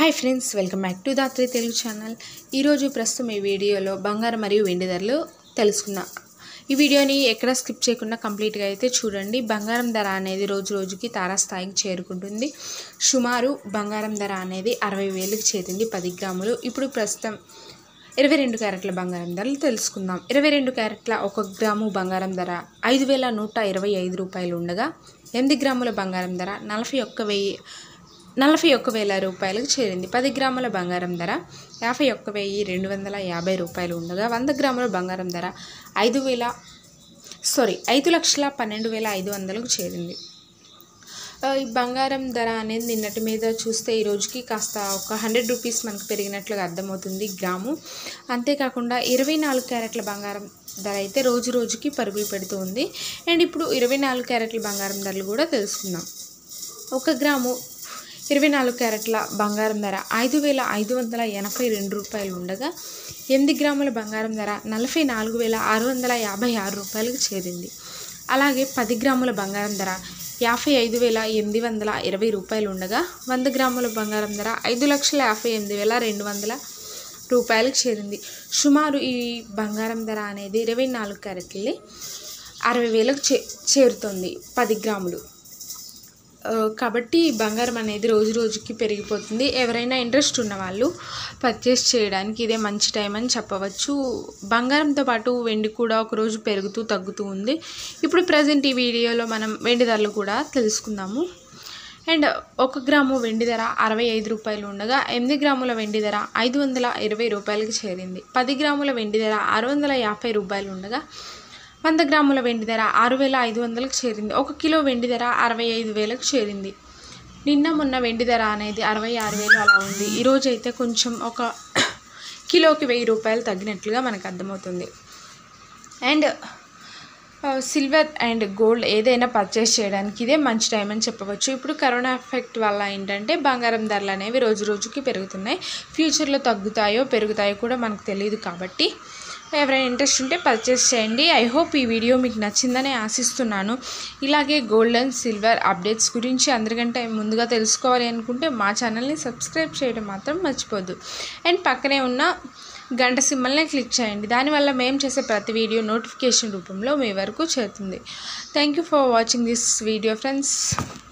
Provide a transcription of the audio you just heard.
hi friends welcome back to Dhatri Telugu channel ఈరోజు ప్రస్తుతం ఈ వీడియోలో బంగారం మరియు వెండి ధరలు తెలుసుకుందాం ఈ వీడియోని ఎక్కడ స్కిప్ చేయకుండా కంప్లీట్గా అయితే చూడండి బంగారం ధర అనేది రోజు రోజుకి తారాస్థాయికి చేరుకుంటుంది సుమారు బంగారం ధర అనేది అరవై వేలకు చేరింది పది గ్రాములు ఇప్పుడు ప్రస్తుతం ఇరవై రెండు క్యారెట్ల బంగారం ధరలు తెలుసుకుందాం ఇరవై రెండు క్యారెట్ల ఒక గ్రాము బంగారం ధర ఐదు వేల నూట ఇరవై ఐదు రూపాయలు ఉండగా ఎనిమిది గ్రాముల బంగారం ధర నలభై ఒక్క వెయ్యి నలభై ఒక్క వేల రూపాయలకు చేరింది పది గ్రాముల బంగారం ధర యాభై ఒక్క వెయ్యి రెండు వందల యాభై రూపాయలు ఉండగా వంద గ్రాముల బంగారం ధర ఐదు వేల సారీ ఐదు లక్షల పన్నెండు వేల ఐదు వందలకు చేరింది ఆ, ఈ బంగారం ధర అనేది నిన్నటి మీద చూస్తే ఈ రోజుకి కాస్త ఒక హండ్రెడ్ రూపీస్ మనకు పెరిగినట్లుగా అర్థమవుతుంది గ్రాము అంతేకాకుండా ఇరవై నాలుగు క్యారెట్ల బంగారం ధర అయితే రోజు రోజుకి పరుగులు పెడుతూ ఉంది అండ్ ఇప్పుడు ఇరవై నాలుగు క్యారెట్ల బంగారం ధరలు కూడా తెలుసుకుందాం ఒక గ్రాము ఇరవై నాలుగు క్యారెట్ల బంగారం ధర ఐదు వేల ఐదు వందల ఎనభై రెండు రూపాయలు ఉండగా ఎనిమిది గ్రాముల బంగారం ధర నలభై నాలుగు వేల ఆరు వందల యాభై ఆరు రూపాయలకు చేరింది అలాగే పది గ్రాముల బంగారం ధర యాభై ఐదు వేల ఎనిమిది వందల ఇరవై రూపాయలు ఉండగా వంద గ్రాముల బంగారం ధర ఐదు లక్షల యాభై ఎనిమిది వేల రెండు వందల రూపాయలకు చేరింది సుమారు ఈ బంగారం ధర అనేది ఇరవై నాలుగు క్యారెట్లే అరవై వేలకు చే చేరుతుంది పది గ్రాములు ఆ, కాబట్టి బంగారం అనేది రోజు రోజుకి పెరిగిపోతుంది ఎవరైనా ఇంట్రెస్ట్ ఉన్న వాళ్ళు పర్చేస్ చేయడానికి ఇదే మంచి టైం అని చెప్పవచ్చు బంగారంతో పాటు వెండి కూడా ఒకరోజు పెరుగుతూ తగ్గుతూ ఉంది ఇప్పుడు ప్రజెంట్ ఈ వీడియోలో మనం వెండి ధరలు కూడా తెలుసుకుందాము అండ్ ఒక గ్రాము వెండి ధర అరవై ఐదు రూపాయలు ఉండగా ఎనిమిది గ్రాముల వెండి ధర ఐదు వందల ఇరవై రూపాయలకి చేరింది పది గ్రాముల వెండి ధర ఆరు వందల యాభై రూపాయలు ఉండగా వంద గ్రాముల వెండి ధర ఆరు వేల ఐదు వందలకు చేరింది ఒక కిలో వెండి ధర అరవై ఐదు వేలకు చేరింది నిన్న మొన్న వెండి ధర అనేది అరవై ఆరు వేలు అలా ఉంది ఈరోజు అయితే కొంచెం ఒక కిలోకి వెయ్యి రూపాయలు తగ్గినట్లుగా మనకు అర్థమవుతుంది అండ్ సిల్వర్ అండ్ గోల్డ్ ఏదైనా పర్చేస్ చేయడానికి ఇదే మంచి టైం అని చెప్పవచ్చు ఇప్పుడు కరోనా ఎఫెక్ట్ వల్ల ఏంటంటే బంగారం ధరలు అనేవి రోజు రోజుకి పెరుగుతున్నాయి ఫ్యూచర్లో తగ్గుతాయో పెరుగుతాయో కూడా మనకు తెలియదు కాబట్టి ఎవరైనా ఇంట్రెస్ట్ ఉంటే పర్చేస్ చేయండి ఐ హోప్ ఈ వీడియో మీకు నచ్చిందని ఆశిస్తున్నాను ఇలాగే గోల్డ్ అండ్ సిల్వర్ అప్డేట్స్ గురించి అందరికంటే ముందుగా తెలుసుకోవాలి అనుకుంటే మా ఛానల్ని సబ్స్క్రైబ్ చేయడం మాత్రం మర్చిపోద్దు అండ్ పక్కనే ఉన్న గంట సింబల్ని క్లిక్ చేయండి దానివల్ల మేము చేసే ప్రతి వీడియో నోటిఫికేషన్ రూపంలో మీ వరకు చేరుతుంది thank you for watching this video friends